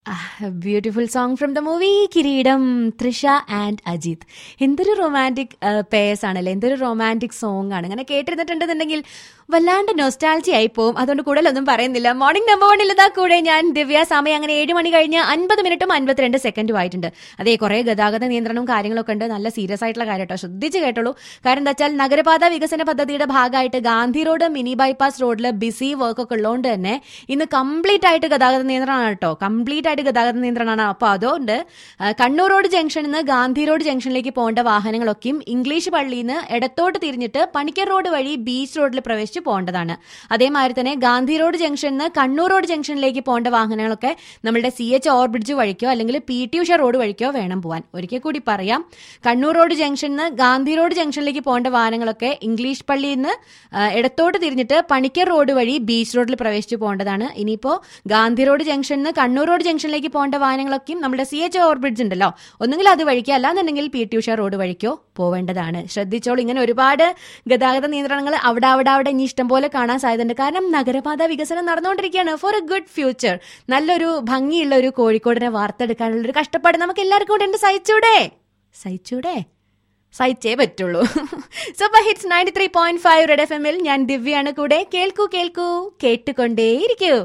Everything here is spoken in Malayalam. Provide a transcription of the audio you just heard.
beautiful song from the movie Kireedam Trisha and Ajith എന്തൊരു റൊമാൻറ്റിക് പേഴ്സ് ആണല്ലേ എന്തൊരു റൊമാൻറ്റിക് സോങ് ആണ് അങ്ങനെ കേട്ടിരുന്നിട്ടുണ്ടെന്നുണ്ടെങ്കിൽ വല്ലാണ്ട് നൊസ്റ്റാൾജി ആയി പോവും അതുകൊണ്ട് കൂടുതലൊന്നും പറയുന്നില്ല മോർണിംഗ് നമ്പർ വണ്ണിൽ ഇതാ കൂടെ ഞാൻ ദിവ്യ സമയം അങ്ങനെ ഏഴ് മണി കഴിഞ്ഞ് അൻപത് മിനിറ്റും അൻപത്തിരണ്ട് സെക്കൻഡും ആയിട്ടുണ്ട് അതേ കുറെ ഗതാഗത നിയന്ത്രണവും കാര്യങ്ങളൊക്കെ ഉണ്ട് നല്ല സീരിയസ് ആയിട്ടുള്ള കാര്യം കേട്ടോ ശ്രദ്ധിച്ച് കേട്ടോളൂ കാരണം എന്താ വെച്ചാൽ നഗരപാത വികസന പദ്ധതിയുടെ ഭാഗമായിട്ട് ഗാന്ധി റോഡ് മിനി ബൈപ്പാസ് റോഡിൽ ബിസി വർക്ക് ഒക്കെ ഉള്ളതുകൊണ്ട് തന്നെ ഇന്ന് കംപ്ലീറ്റ് ആയിട്ട് ഗതാഗത നിയന്ത്രണമാണ് കേട്ടോ കംപ്ലീറ്റ് ആയിട്ട് ഗതാഗത നിയന്ത്രണമാണ് അപ്പോൾ അതുകൊണ്ട് ആ, കണ്ണൂർ റോഡ് ജംഗ്ഷനിൽ നിന്ന് ഗാന്ധി റോഡ് ജംഗ്ഷനിലേക്ക് പോകേണ്ട വാഹനങ്ങളൊക്കെയും ഇംഗ്ലീഷ് പള്ളിയിൽ നിന്ന് ഇടത്തോട്ട് തിരിഞ്ഞിട്ട് പണിക്കർ റോഡ് വഴി ബീച്ച് റോഡിൽ പ്രവേശിച്ച് പോകേണ്ടതാണ് അതേമാതിരി തന്നെ ഗാന്ധി റോഡ് ജംഗ്ഷനിൽ നിന്ന് കണ്ണൂർ റോഡ് ജംഗ്ഷനിലേക്ക് പോകേണ്ട വാഹനങ്ങളൊക്കെ നമ്മുടെ സി എച്ച് ഓവർ ബ്രിഡ്ജ് വഴിക്കോ അല്ലെങ്കിൽ പി ടി ഉഷ റോഡ് വഴിക്കോ വേണം പോകാൻ ഒരിക്കൽ കൂടി പറയാം കണ്ണൂർ റോഡ് ജംഗ്ഷനിൽ നിന്ന് ഗാന്ധി റോഡ് ജംഗ്ഷനിലേക്ക് പോകേണ്ട വാഹനങ്ങളൊക്കെ ഇംഗ്ലീഷ് പള്ളിയിൽ നിന്ന് ആ, ഇടത്തോട്ട് തിരിഞ്ഞിട്ട് പണിക്കർ റോഡ് വഴി ബീച്ച് റോഡിൽ പ്രവേശിച്ച് പോകേണ്ടതാണ് ഇനിയിപ്പോ ഗാന്ധി റോഡ് ജംഗ്ഷനിൽ നിന്ന് കണ്ണൂർ റോഡ് ജംഗ്ഷനിലേക്ക് പോകേണ്ട വാഹനങ്ങളൊക്കെയും നമ്മുടെ സി എച്ച് ഓവർ ബ്രിഡ്ജ് ഉണ്ടല്ലോ ഒന്നുകിൽ അത് വഴിക്കോ അല്ലാന്നുണ്ടെങ്കിൽ പി ടി ഉഷ റോഡ് വഴിക്കോ പോവേണ്ടതാണ് ശ്രദ്ധിച്ചോളൂ ഇങ്ങനെ ഒരുപാട് ഗതാഗത നിയന്ത്രണങ്ങൾ അവിടെ അവിടെ അവിടെ ഇനി ഇഷ്ടം പോലെ കാണാൻ സാധ്യതയുണ്ട് കാരണം നഗരപാത വികസനം നടന്നുകൊണ്ടിരിക്കുകയാണ് ഫോർ എ ഗുഡ് ഫ്യൂച്ചർ നല്ലൊരു ഭംഗിയുള്ള ഒരു കോഴിക്കോടിനെ വാർത്തെടുക്കാനുള്ള ഒരു കഷ്ടപ്പാട് നമുക്ക് എല്ലാവർക്കും കൂടെ ഉണ്ട് സഹിച്ചൂടെ സഹിച്ചൂടെ സഹിച്ചേ പറ്റുള്ളൂ super hits ninety three point five red F എമ്മിൽ ഞാൻ ദിവ്യാണ് കൂടെ കേൾക്കൂ കേൾക്കൂ കേട്ടുകൊണ്ടേയിരിക്കൂ